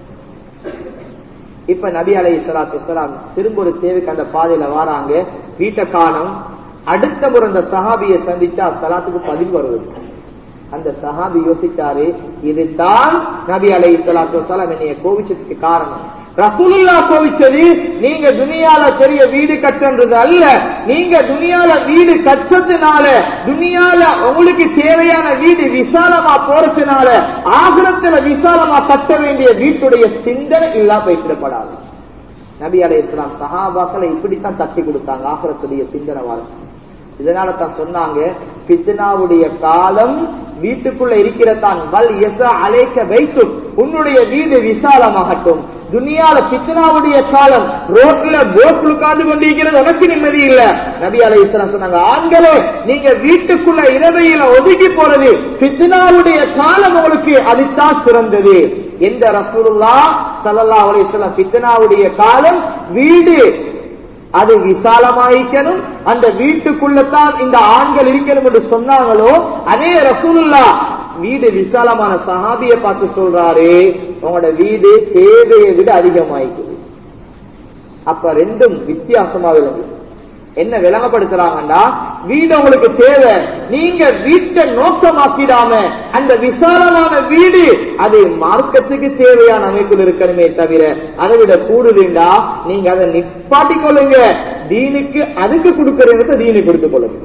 இப்ப நபி அலை இஸ்லாத்து இஸ்லாம் திரும்ப ஒரு தேவைக்கு அந்த பாதையில வாராங்க வீட்டை காணும் அடுத்த முறை அந்த சஹாபியை சந்திச்சா சலாத்துக்கு பதில் வருவது அந்த சஹாபி யோசிச்சாரு இதுதான் நபி அலை இஸ்லாத்து வசலாம் என்னைய கோவிச்சதுக்கு காரணம் ரசூலுல்லா கோவிச்சது நீங்க துனியால பெரிய வீடு கட்டுன்றது அல்ல நீங்க துனியால வீடு கட்டுறதுனால துனியால உங்களுக்கு தேவையான வீடு விசாலமா போறதுனால ஆகிரத்துல விசாலமா கட்ட வேண்டிய வீட்டுடைய சிந்தனை இல்லா போய்விடப்படாது நபி அலை இஸ்லாம் சஹாபாக்களை இப்படித்தான் தட்டி கொடுத்தாங்க ஆகிரத்துடைய சிந்தனை வாழ்க்கை இதனால தான் சொன்னாங்க பித்னாவுடைய காலம் வீட்டுக்குள்ள இருக்கிறதான் வல் எச அழைக்க வைத்து உன்னுடைய வீடு விசாலமாகட்டும் துனியால பித்னாவுடைய காலம் ரோட்ல போட் உட்கார்ந்து கொண்டிருக்கிறது உனக்கு நிம்மதி இல்ல நபி அலை சொன்னாங்க ஆண்களே நீங்க வீட்டுக்குள்ள இரவையில ஒதுக்கி போறது பித்னாவுடைய காலம் உங்களுக்கு அதுதான் சிறந்தது எந்த ரசூலுல்லா சல்லல்லா அலிஸ்லாம் பித்னாவுடைய காலம் வீடு அது விசாலமாயிக்கணும் அந்த வீட்டுக்குள்ளத்தான் இந்த ஆண்கள் இருக்கணும் என்று சொன்னாங்களோ அதே ரசூலுல்லா வீடு விசாலமான சஹாபிய பார்த்து சொல்றாரு உங்களோட வீடு தேவையை விட அதிகமாயிக்குது அப்ப ரெண்டும் வித்தியாசமா விளங்கு என்ன விளங்கப்படுத்துறாங்கன்னா வீடு உங்களுக்கு தேவை நீங்க வீட்டை நோக்கமாக்கிடாம அந்த விசாலமான வீடு அது மார்க்கத்துக்கு தேவையான அமைப்பில் இருக்கணுமே தவிர அதை விட கூடுதுண்டா நீங்க அதை நிப்பாட்டிக் கொள்ளுங்க தீனுக்கு அதுக்கு கொடுக்கறத தீனுக்கு கொடுத்துக் கொள்ளுங்க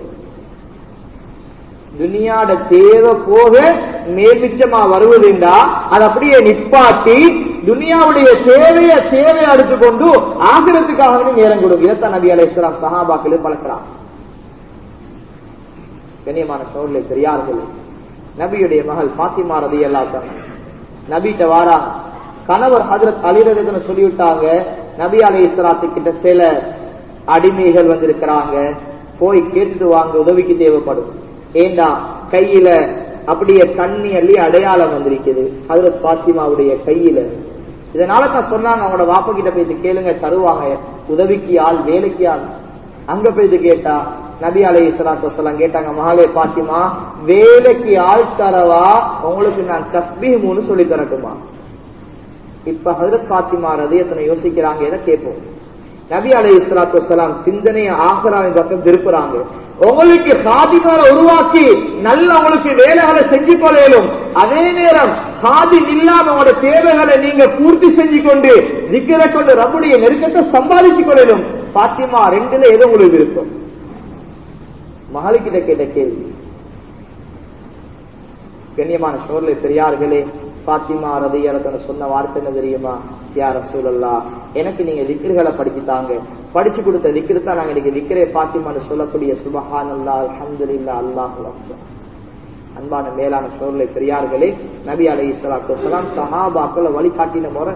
துனியாட தேவை போக மேல்மிச்சமா வருவதுண்டா அது அப்படியே நிப்பாட்டி துனியாவுடைய தேவைய தேவையை எடுத்துக்கொண்டு ஆகிரத்துக்காக நேரம் கொடுங்க இதைத்தான் நபி அலையாம் சஹாபாக்களே பழக்கலாம் கண்ணியமான சோழலை பெரியார்கள் நபியுடைய மகள் பாத்திமா ரதி எல்லாத்தான் நபிட்ட வாரா கணவர் ஹதரத் அலிரதன்னு சொல்லிவிட்டாங்க நபி அலை இஸ்லாத்து கிட்ட சில அடிமைகள் வந்திருக்கிறாங்க போய் கேட்டுட்டு வாங்க உதவிக்கு தேவைப்படும் ஏண்டா கையில அப்படியே தண்ணி அள்ளி அடையாளம் வந்திருக்குது ஹதரத் பாத்திமாவுடைய கையில இதனால தான் சொன்னாங்க அவங்களோட வாப்ப கிட்ட போயிட்டு கேளுங்க தருவாங்க உதவிக்கு ஆள் வேலைக்கு ஆள் அங்க போயிட்டு கேட்டா நபி அலை இஸ்லாத்து வசலாம் கேட்டாங்க மகாலே பாத்திமா வேலைக்கு ஆள் தரவா உங்களுக்கு நான் தஸ்பீ மூணு சொல்லி தரட்டுமா இப்ப ஹதரத் பாத்திமா ரதியத்தனை யோசிக்கிறாங்க எதை கேட்போம் நபி அலை இஸ்லாத்து வசலாம் சிந்தனையை ஆகராவின் பக்கம் திருப்புறாங்க உங்களுக்கு சாதிகளை உருவாக்கி நல்ல உங்களுக்கு வேலைகளை செஞ்சு கொள்ளையிலும் அதே நேரம் சாதி இல்லாம உங்களோட தேவைகளை நீங்க பூர்த்தி செஞ்சு கொண்டு திக்கிற கொண்டு ரப்புடைய நெருக்கத்தை சம்பாதிச்சு கொள்ளையிலும் பாத்திமா ரெண்டுல எது உங்களுக்கு விருப்பம் மகளுக்கிட்ட கேட்ட கேள்வி கண்ணியமான சோர்ல பெரியார்களே பாத்திமா ரதையரத்தன சொன்ன வார்த்தை என்ன தெரியுமா யார சூழல்லா எனக்கு நீங்க திக்கிர்களை படிச்சு தாங்க படிச்சு கொடுத்த திக்கிரு தான் நாங்க இன்னைக்கு திக்கிறே பாத்திமான்னு சொல்லக்கூடிய சுபஹான் அல்லா அலமதுல்லா அல்லாஹ் அன்பான மேலான சோழலை பெரியார்களே நபி அலை இஸ்லாத்து வலாம் சஹாபாக்களை வழிகாட்டின முறை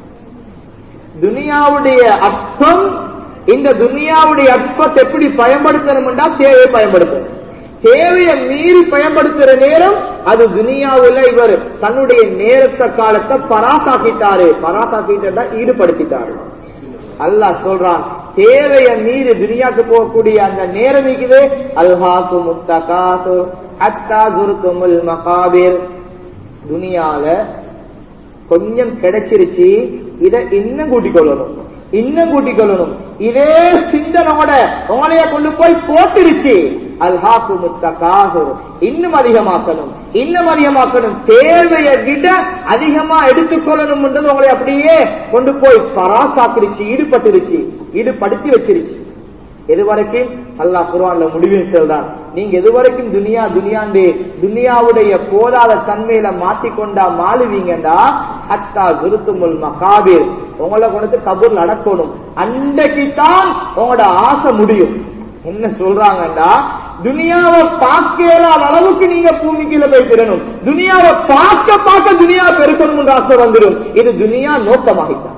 துனியாவுடைய அர்த்தம் இந்த துனியாவுடைய அற்பத்தை எப்படி பயன்படுத்தணும்டா தேவையை பயன்படுத்தணும் தேவையை மீறி பயன்படுத்துற நேரம் அது துனியாவுல இவர் தன்னுடைய நேரத்த காலத்தை பராசாக்கிட்டாரு பராசாக்கிட்டா ஈடுபடுத்திட்டாரு அல்லாஹ் சொல்றான் தேவைய மீறி துனியாக்கு போகக்கூடிய அந்த நேரம் இருக்குது அல்ஹாக்கு முத்தகாசு அத்தா துருக்குமுல் மகாபீர் துனியால கொஞ்சம் கிடைச்சிருச்சு இதை இன்னும் கூட்டிக் கொள்ளணும் இன்னும் கூட்டிக் கொள்ளணும் இதே சிந்தனோட உங்களைய கொண்டு போய் போட்டுருச்சு அல்ஹாக்கு முத்தகாசு இன்னும் அதிகமாக்கணும் இன்னும் அதிகமாக்கணும் தேவையை விட அதிகமா எடுத்துக்கொள்ளணும் உங்களை அப்படியே கொண்டு போய் பராசாக்கிருச்சு ஈடுபட்டுருச்சு ஈடுபடுத்தி வச்சிருச்சு எது வரைக்கும் அல்லாஹ் குர்ஆன்ல முடிவு சொல்றான் நீங்க எது வரைக்கும் துனியா துனியாண்டே துனியாவுடைய போதாத தன்மையில மாட்டிக்கொண்டா மாளுவீங்கடா அத்தா குருத்துமுல் மகாபீர் உங்களை கொண்டு கபூர்ல அடக்கணும் அன்றைக்கு தான் உங்களோட ஆசை முடியும் என்ன சொல்றாங்கடா துனியாவை பார்க்கல அளவுக்கு நீங்க பூமிக்குள்ள போய் பெறணும் துனியாவை பார்க்க பார்க்க துனியா பெருக்கணும் ஆசை வந்துடும் இது துனியா நோக்கமாகிட்டான்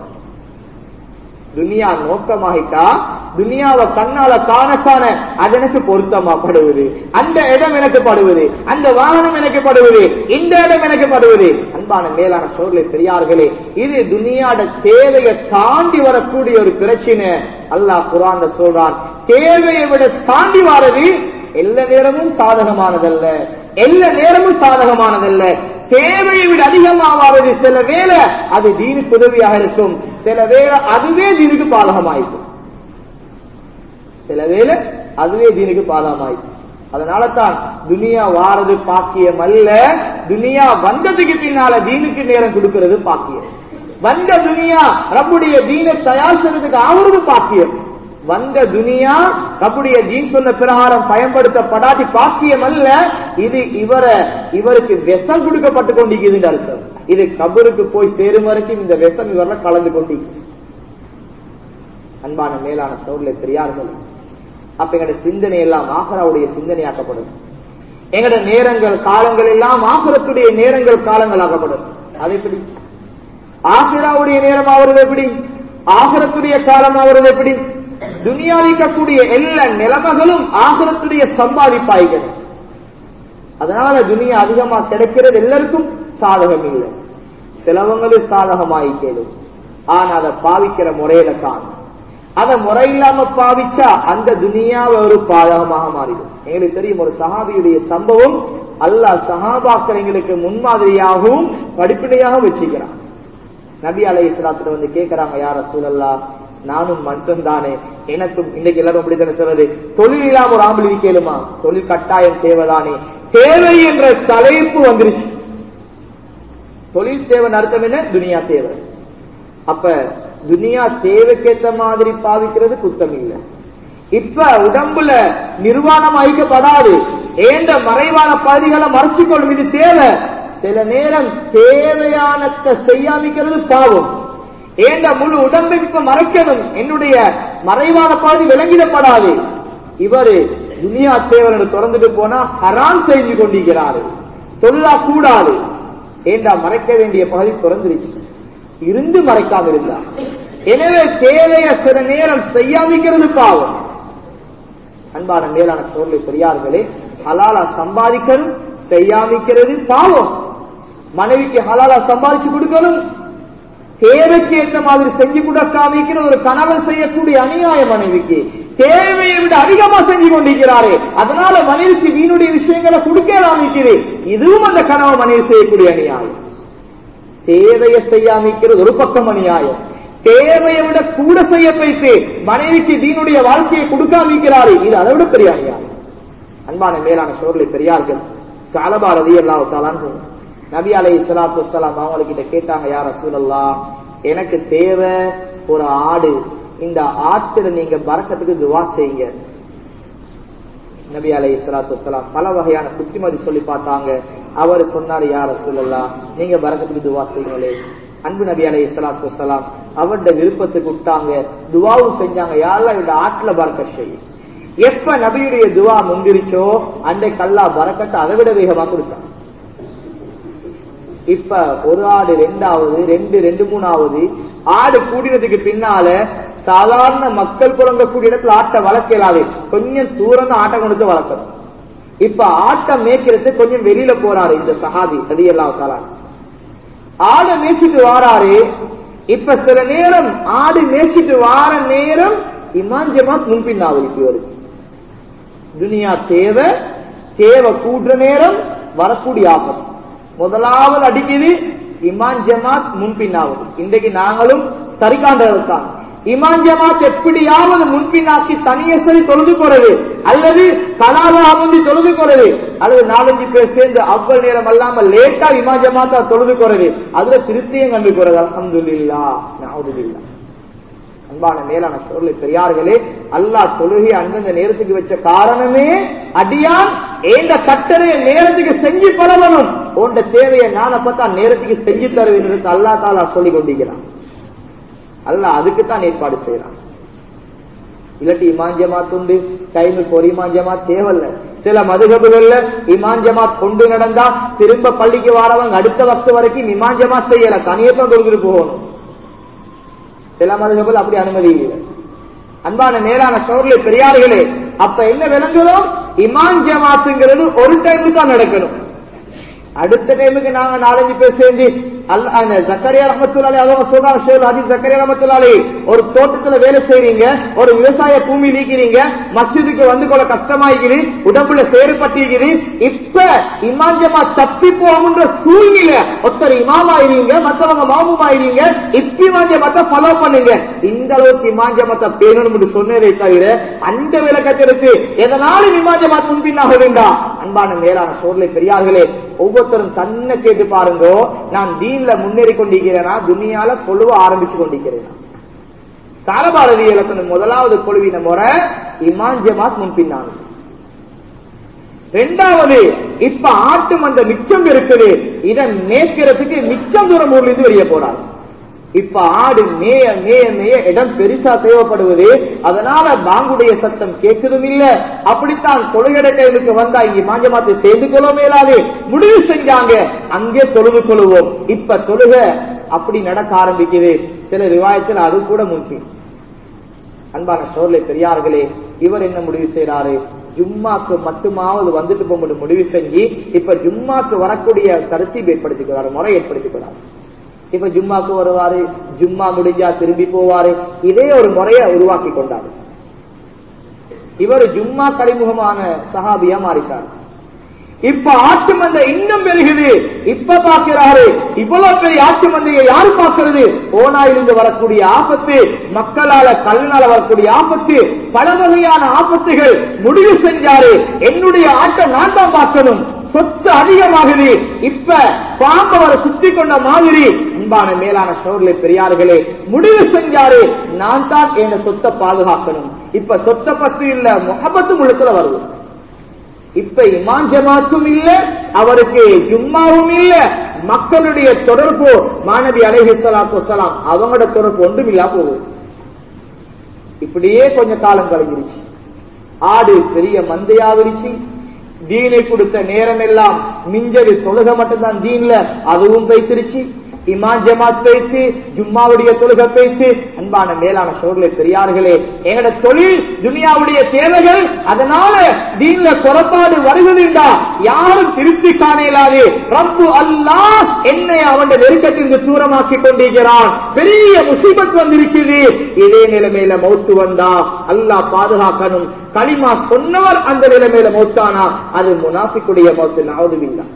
துனியா நோக்கமாகிட்டா துனியாவை கண்ணால காண காண அது எனக்கு பொருத்தமாப்படுவது அந்த இடம் எனக்கு படுவது அந்த வாகனம் எனக்கு படுவது இந்த இடம் எனக்கு படுவது அன்பான மேலான சோர்லை பெரியார்களே இது துனியாட தேவையை தாண்டி வரக்கூடிய ஒரு பிரச்சனை அல்லாஹ் குரான் சொல்றான் தேவையை விட தாண்டி வாரது எல்லா நேரமும் சாதகமானதல்ல எல்லா நேரமும் சாதகமானதல்ல தேவையை விட அதிகமாவது சில வேலை அது தீனுக்கு உதவியாக இருக்கும் சில வேலை அதுவே தீனுக்கு பாதகமாயிருக்கும் சில வேலை அதுவே தீனுக்கு பாதகமாயிருக்கும் அதனால தான் துனியா வாரது பாக்கியம் அல்ல துனியா வந்ததுக்கு பின்னால தீனுக்கு நேரம் கொடுக்கிறது பாக்கியம் வந்த துனியா ரப்புடைய தீனை தயார் செய்யறதுக்கு ஆகுறது பாக்கியம் வந்த துனியா ரப்புடைய தீன் சொன்ன பிரகாரம் பயன்படுத்தப்படாதி பாக்கியம் அல்ல இது இவரை இவருக்கு விஷம் கொடுக்கப்பட்டு கொண்டிருக்குதுன்னு அர்த்தம் இது கபருக்கு போய் சேரும் வரைக்கும் இந்த விஷம் இவரில் கலந்து கொண்டு அன்பான மேலான சோர்ல பெரியார்கள் அப்ப எங்களுடைய சிந்தனை எல்லாம் ஆகராவுடைய சிந்தனையாக்கப்படும் எங்களுடைய நேரங்கள் காலங்கள் எல்லாம் ஆகரத்துடைய நேரங்கள் காலங்களாக்கப்படும் அது எப்படி ஆசிராவுடைய நேரம் ஆகிறது எப்படி ஆகரத்துடைய காலம் ஆகிறது எப்படி துனியாவிக்கக்கூடிய எல்லா நிலைமைகளும் ஆகரத்துடைய சம்பாதிப்பாய்கள் அதனால துனியா அதிகமா கிடைக்கிறது எல்லாருக்கும் சாதகம் இல்லை சிலவங்களும் சாதகமாயிக்கலும் ஆனா அதை பாவிக்கிற முறையில தான் அதை முறையில்லாம பாவிச்சா அந்த துனியாவை ஒரு பாதகமாக மாறிடும் எங்களுக்கு தெரியும் ஒரு சஹாபியுடைய சம்பவம் அல்லாஹ் சஹாபாக்கள் எங்களுக்கு முன்மாதிரியாகவும் படிப்பினையாகவும் வச்சுக்கிறான் நபி அலை இஸ்லாத்துல வந்து கேட்கிறாங்க யார சூழல்லா நானும் மனுஷன் தானே எனக்கும் இன்னைக்கு எல்லாரும் அப்படித்தானே சொல்றது தொழில் இல்லாம ஒரு ஆம்பளை கேளுமா தொழில் கட்டாயம் தேவைதானே தேவை என்ற தலைப்பு வந்துருச்சு தொழில் தேவை அர்த்தம் என்ன துனியா தேவை அப்ப துனியா தேவைக்கேத்த மாதிரி பாவிக்கிறது குத்தம் இல்லை இப்ப உடம்புல நிர்வாணம் அழிக்கப்படாது ஏந்த மறைவான பகுதிகளை மறைச்சுக்கொள்ளும் இது தேவை சில நேரம் தேவையானத்தை செய்யாமிக்கிறது பாவம் ஏந்த முழு உடம்பை இப்ப மறைக்கணும் என்னுடைய மறைவான பகுதி விளங்கிடப்படாது இவரு துனியா தேவனை திறந்துட்டு போனா ஹராம் செஞ்சு கொண்டிருக்கிறாரு தொல்லா கூடாது ஏண்டா மறைக்க வேண்டிய பகுதி திறந்துருச்சு இருந்து மறைக்காம இருந்தா எனவே தேவைய சில நேரம் செய்யாமிக்கிறது பாவம் அன்பான மேலான சோழலை பெரியார்களே ஹலாலா சம்பாதிக்கணும் செய்யாமிக்கிறது பாவம் மனைவிக்கு ஹலாலா சம்பாதிச்சு கொடுக்கணும் தேவைக்கு ஏற்ற மாதிரி செஞ்சு கொடுக்காமிக்கிற ஒரு கணவன் செய்யக்கூடிய அநியாய மனைவிக்கு தேவையை விட அதிகமா செஞ்சு கொண்டிருக்கிறாரே அதனால மனைவிக்கு வீணுடைய விஷயங்களை கொடுக்க ஆரம்பிக்குது இதுவும் அந்த கணவன் மனைவி செய்யக்கூடிய அநியாயம் தேவையை செய்யாமிக்கிறது ஒரு பக்கம் அநியாயம் தேவையை விட கூட செய்ய வைத்து மனைவிக்கு தீனுடைய வாழ்க்கையை கொடுக்காமிக்கிறாரு இது அதை விட பெரிய அநியாயம் அன்பான மேலான சோர்லை பெரியார்கள் சாலபா ரதி அல்லாஹாலான் நபி அலை இஸ்லாத்து வலாம் அவங்ககிட்ட கேட்டாங்க யார சூழல்லா எனக்கு தேவை ஒரு ஆடு இந்த ஆட்டுல நீங்க பறக்கத்துக்கு துவா செய்யுங்க நபி அலை இஸ்லாத்து வலாம் பல வகையான புத்திமதி சொல்லி பார்த்தாங்க அவர் சொன்னாரு யார சூழல்லா நீங்க பறக்கத்துக்கு துவா செய்யுங்களே அன்பு நபி அலை இஸ்லாத்து வலாம் அவருடைய விருப்பத்துக்கு விட்டாங்க துவாவும் செஞ்சாங்க யாரெல்லாம் இவருடைய ஆட்டுல பறக்க செய்யும் எப்ப நபியுடைய துவா முந்திரிச்சோ அன்றைக்கு அல்லா பறக்கத்தை அதை விட வேகமா கொடுத்தாங்க இப்ப ஒரு ஆடு ரெண்டாவது ரெண்டு ரெண்டு மூணாவது ஆடு கூடினதுக்கு பின்னால சாதாரண மக்கள் புழங்கக்கூடிய இடத்துல ஆட்டை வளர்க்கலாது கொஞ்சம் தூரம் தான் ஆட்டை கொண்டு வளர்க்கணும் இப்ப ஆட்டை மேய்க்கிறது கொஞ்சம் வெளியில போறாரு இந்த சஹாபி அது எல்லாம் ஆடை மேய்ச்சிட்டு வாராரு இப்ப சில நேரம் ஆடு மேய்ச்சிட்டு வார நேரம் இமான் ஜமாத் முன்பின்னாவதுக்கு வருது துனியா தேவை தேவை கூடுற நேரம் வரக்கூடிய ஆபத்து முதலாவது அடிக்குது இமான் ஜமாத் முன்பின்னாவது இன்றைக்கு நாங்களும் சரிகாண்டதான் இமான் ஜமாத் எப்படியாவது முன்பின்னாக்கி தனியே சரி தொழுது போறது அல்லது கலாதா அமர்ந்து தொழுது போறது அல்லது நாலஞ்சு பேர் சேர்ந்து அவ்வளவு நேரம் அல்லாம லேட்டா இமான் ஜமாத்தா தொழுது போறது அதுல திருப்தியும் கண்டு போறது அலமதுல்லா நாவுதுல்லா அன்பான மேலான பொருளை பெரியார்களே அல்லாஹ் தொழுகை அந்தந்த நேரத்துக்கு வச்ச காரணமே அடியான் ஏந்த கட்டளைய நேரத்துக்கு செஞ்சு பழகணும் உண்ட தேவையை நான் அப்பதான் நேரத்துக்கு செஞ்சு தருவேன் அல்லா தாலா சொல்லிக் கொண்டிருக்கிறான் அல்ல அதுக்குத்தான் ஏற்பாடு செய்யறான் இல்லாட்டி இமான் ஜமாத் உண்டு டைமுக்கு ஒரு இமான் ஜமாத் தேவையில்ல சில மதுகபுகள்ல இமான் ஜமாத் கொண்டு நடந்தா திரும்ப பள்ளிக்கு வாரவங்க அடுத்த வக்து வரைக்கும் இமான் ஜமாத் செய்யல தனியத்தான் கொடுத்துட்டு போகணும் சில மதுகபுல் அப்படி அனுமதி இல்லை அன்பான மேலான சோர்லை பெரியார்களே அப்ப என்ன விளங்குறோம் இமான் ஜமாத்துங்கிறது ஒரு டைமுக்கு தான் நடக்கணும் அடுத்த டைமுக்கு நாங்க நாலஞ்சு பேர் சேர்ந்து அல்ல ஜக்கரியா ரமத்துலாலே அவங்க சொல்றாங்க ஷேல் ஹதீஸ் ஜக்கரியா ரமத்துலாலே ஒரு தோட்டத்துல வேலை செய்றீங்க ஒரு விவசாய பூமி நீக்கிறீங்க மஸ்ஜிதுக்கு வந்து கொள்ள கஷ்டமாயிக்குது உடம்புல சேறுபட்டிருக்குது இப்ப இமாஞ்சமா தப்பி போகுன்ற சூழ்நிலை ஒருத்தர் இமாமாயிருங்க மற்றவங்க மாமுமாயிருங்க இப்ப இமாஞ்சமத்தை ஃபாலோ பண்ணுங்க இந்த அளவுக்கு இமாஞ்சமத்தை பேணணும் சொன்னதை தவிர அந்த விளக்கத்திற்கு எதனாலும் இமாஞ்சமாத் முன்பின்னாக வேண்டாம் அன்பான மேலான சோர்லை பெரியார்களே ஒவ்வொருத்தரும் தன்னை கேட்டு பாருங்க நான் தீன்ல முன்னேறி கொண்டிருக்கிறேனா துணியால கொழுவ ஆரம்பிச்சு கொண்டிருக்கிறேனா சாரபாரதி இலக்கணம் முதலாவது கொழுவின முறை இமான் ஜமாத் முன்பின்னாங்க ரெண்டாவது இப்ப ஆட்டு மந்த மிச்சம் இருக்குது இதை மேய்க்கிறதுக்கு மிச்சம் தூரம் ஊர்ல இருந்து வெளியே போறாங்க இப்ப ஆடு மேய மேய மேய இடம் பெருசா தேவைப்படுவது அதனால பாங்குடைய சத்தம் கேட்கதும் இல்ல அப்படித்தான் தொழுகட டைமுக்கு வந்தா இங்க மாஞ்சமாத்தை சேர்ந்து கொள்ள மேலாது முடிவு செஞ்சாங்க அங்கே தொழுது கொள்வோம் இப்ப தொழுக அப்படி நடக்க ஆரம்பிக்குது சில ரிவாயத்தில் அது கூட முக்கியம் அன்பான சோர்லை பெரியார்களே இவர் என்ன முடிவு செய்யறாரு ஜும்மாக்கு மட்டுமாவது வந்துட்டு போக முடிவு செஞ்சு இப்ப ஜும்மாக்கு வரக்கூடிய கருத்தை ஏற்படுத்திக்கிறாரு முறை ஏற்படுத்திக்கிறார் இப்ப ஜும்மாக்கு வருவாரு ஜும்மா முடிஞ்சா திரும்பி போவாரு இதே ஒரு முறையை உருவாக்கி கொண்டாரு இவர் ஜும்மா கழிமுகமான சஹாபியா மாறிட்டார் இப்ப ஆட்டு மந்தை இன்னும் பெருகுது இப்ப பாக்கிறாரு இவ்வளவு பெரிய ஆட்டு மந்தையை யாரு பார்க்கிறது ஓனாயிலிருந்து வரக்கூடிய ஆபத்து மக்களால கல்லினால வரக்கூடிய ஆபத்து பல வகையான ஆபத்துகள் முடிவு செஞ்சாரு என்னுடைய ஆட்டை நான் தான் பார்க்கணும் சொத்து அதிகமாகுது இப்ப பாம்பு அவரை சுத்தி கொண்ட மாதிரி அன்பான மேலான சோர்லை பெரியார்களே முடிவு செஞ்சாரு நான் தான் என் சொத்தை பாதுகாக்கணும் இப்ப சொத்தை பற்றி இல்ல முகபத்து முழுக்கல வருது இப்ப இமான் ஜமாத்தும் இல்ல அவருக்கு ஜும்மாவும் இல்ல மக்களுடைய தொடர்பு மாணவி அலைஹி ஸலாத்து வஸலாம் அவங்களோட தொடர்பு ஒன்றும் இல்லா போகுது இப்படியே கொஞ்ச காலம் கழிஞ்சிருச்சு ஆடு பெரிய மந்தையாவிருச்சு தீனை கொடுத்த நேரம் எல்லாம் மிஞ்சது தொழுக மட்டும்தான் தீன்ல அதுவும் பேசிருச்சு இமான் ஜமாத் பேசி ஜும்மாவுடைய தொழுகை பேசி அன்பான மேலான சோர்லை பெரியார்களே எங்கட தொழில் துனியாவுடைய தேவைகள் அதனால தீன்ல குறைபாடு வருவதுண்டா யாரும் திருப்தி காணலாது ரப்பு அல்லாஹ் என்னை அவன் நெருக்கத்திற்கு தூரமாக்கி கொண்டிருக்கிறான் பெரிய முசீபத் வந்திருக்குது இதே நிலைமையில மௌத்து வந்தா அல்லாஹ் பாதுகாக்கணும் களிமா சொன்னவர் அந்த நிலைமையில மௌத்தானா அது முனாஃபிக்குடைய மௌத்து நாவதுமில்லா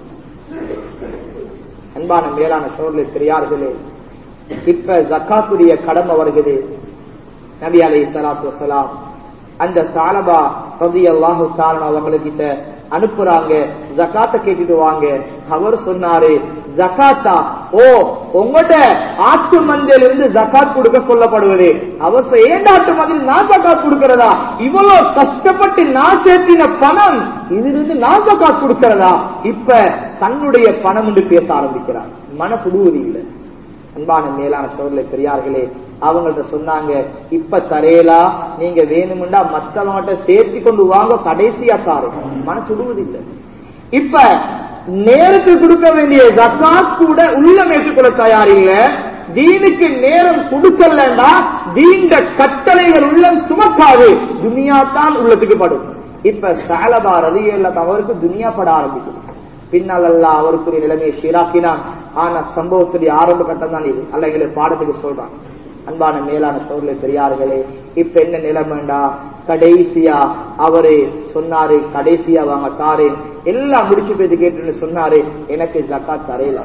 அன்பான மேலான சோழர்களே பெரியார்களே இப்ப ஜக்காத்துடைய கடமை வருகிறது நபி அலை சலாத்து வசலாம் அந்த சாலபா ரதி அல்லாஹு அவங்ககிட்ட அனுப்புறாங்க ஜக்காத்த கேட்டுட்டு வாங்க அவர் சொன்னாரு ஜக்காத்தா ஓ உங்கள்கிட்ட ஆட்டு மந்தையில இருந்து ஜக்காத் கொடுக்க சொல்லப்படுவது அவர் சொ- ஏன் ஆட்டு மந்தையில் நான் ஜக்காத் கொடுக்கிறதா இவ்வளவு கஷ்டப்பட்டு நான் சேர்த்தின பணம் இதிலிருந்து நான் ஜக்காத் கொடுக்கிறதா இப்ப தன்னுடைய பணம் என்று பேச ஆரம்பிக்கிறார் மனசுடுவது இல்லை அன்பான மேலான சோழலை பெரியார்களே அவங்கள்ட்ட சொன்னாங்க இப்ப தரையலா நீங்க வேணும்டா மத்தவங்கள்ட்ட சேர்த்து கொண்டு வாங்க கடைசியா தாரு மனசு விடுவதில்லை இப்ப நேரத்துக்கு கொடுக்க வேண்டிய ஜக்காத் கூட உள்ளம் ஏற்றுக்கொள்ள தயார் இல்ல தீனுக்கு நேரம் கொடுக்கலன்னா தீண்ட கட்டளைகள் உள்ளம் சுமக்காது துனியா தான் உள்ளத்துக்கு படும் இப்ப சாலபா ரதியல்ல அவருக்கு துனியா பட ஆரம்பிக்குது பின்னால் அல்ல அவருக்குரிய நிலைமையை சீராக்கினான் ஆனா சம்பவத்துடைய ஆரம்ப கட்டம் தான் இது அல்ல எங்களை பாடத்துக்கு சொல்றான் அன்பான மேலான சோழலை பெரியார்களே இப்ப என்ன நிலைமைண்டா கடைசியா அவரு சொன்னாரு கடைசியா வாங்க தாரேன் எல்லாம் முடிச்சு போய் கேட்டுன்னு சொன்னாரு எனக்கு ஜக்காத் தரையில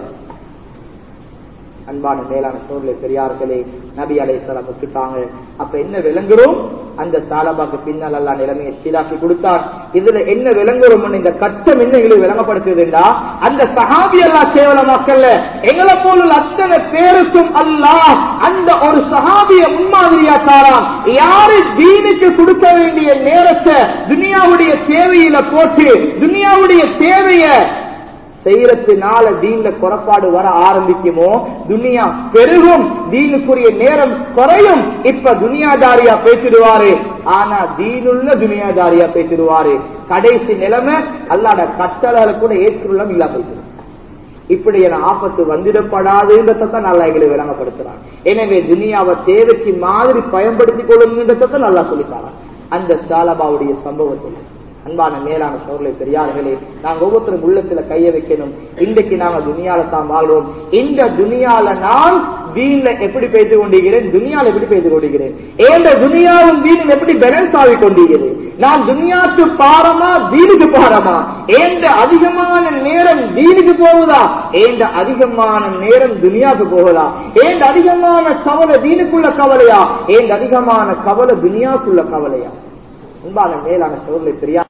அன்பான மேலான சோழலை பெரியார்களே நபி அலைசலாம் விட்டுட்டாங்க அப்ப என்ன விளங்குறோம் அந்த சாலபாக்கு பின்னால் அல்லா நிலைமையை சீராக்கி கொடுத்தார் இதுல என்ன விளங்குறோம் இந்த கட்டம் என்ன எங்களுக்கு விளங்கப்படுத்துதுண்டா அந்த சஹாபி அல்லா கேவலமாக்கல்ல எங்களை போல அத்தனை பேருக்கும் அல்லாஹ் அந்த ஒரு சஹாபிய முன்மாதிரியா தாராம் யாரு தீனுக்கு கொடுக்க வேண்டிய நேரத்தை துனியாவுடைய தேவையில போட்டு துனியாவுடைய தேவைய செய்யறதுனால தீன்ல குறைபாடு வர ஆரம்பிக்குமோ துனியா பெருகும் தீனுக்குரிய நேரம் குறையும் இப்ப துனியாதாரியா பேசிடுவாரு ஆனா தீனுள்ள துனியாதாரியா பேசிடுவாரு கடைசி நிலைமை அல்லாட கட்டளை கூட ஏற்றுள்ளம் இல்லா போயிட்டு இப்படியான ஆபத்து வந்துடப்படாதுன்றதை தான் நல்லா எங்களை விளங்கப்படுத்துறான் எனவே துனியாவை தேவைக்கு மாதிரி பயன்படுத்திக் கொள்ளுங்கன்றதை நல்லா சொல்லித்தாரான் அந்த சாலபாவுடைய சம்பவத்தில் அன்பான மேலான சோழலை பெரியார்களே நாங்க ஒவ்வொருத்தரும் உள்ளத்துல கைய வைக்கணும் இன்றைக்கு நாங்க துனியால தான் வாழ்றோம் இந்த துனியால நான் தீன்ல எப்படி பேசிக் கொண்டிருக்கிறேன் துனியால எப்படி பேசிக் கொண்டிருக்கிறேன் ஏந்த துனியாவும் தீனும் எப்படி பேலன்ஸ் ஆகி கொண்டிருக்கிறது நான் துனியாக்கு பாரமா தீனுக்கு பாரமா ஏந்த அதிகமான நேரம் தீனுக்கு போகுதா ஏந்த அதிகமான நேரம் துனியாக்கு போகுதா ஏந்த அதிகமான கவலை தீனுக்குள்ள கவலையா ஏந்த அதிகமான கவலை துனியாக்குள்ள கவலையா அன்பான மேலான சோழலை பெரியா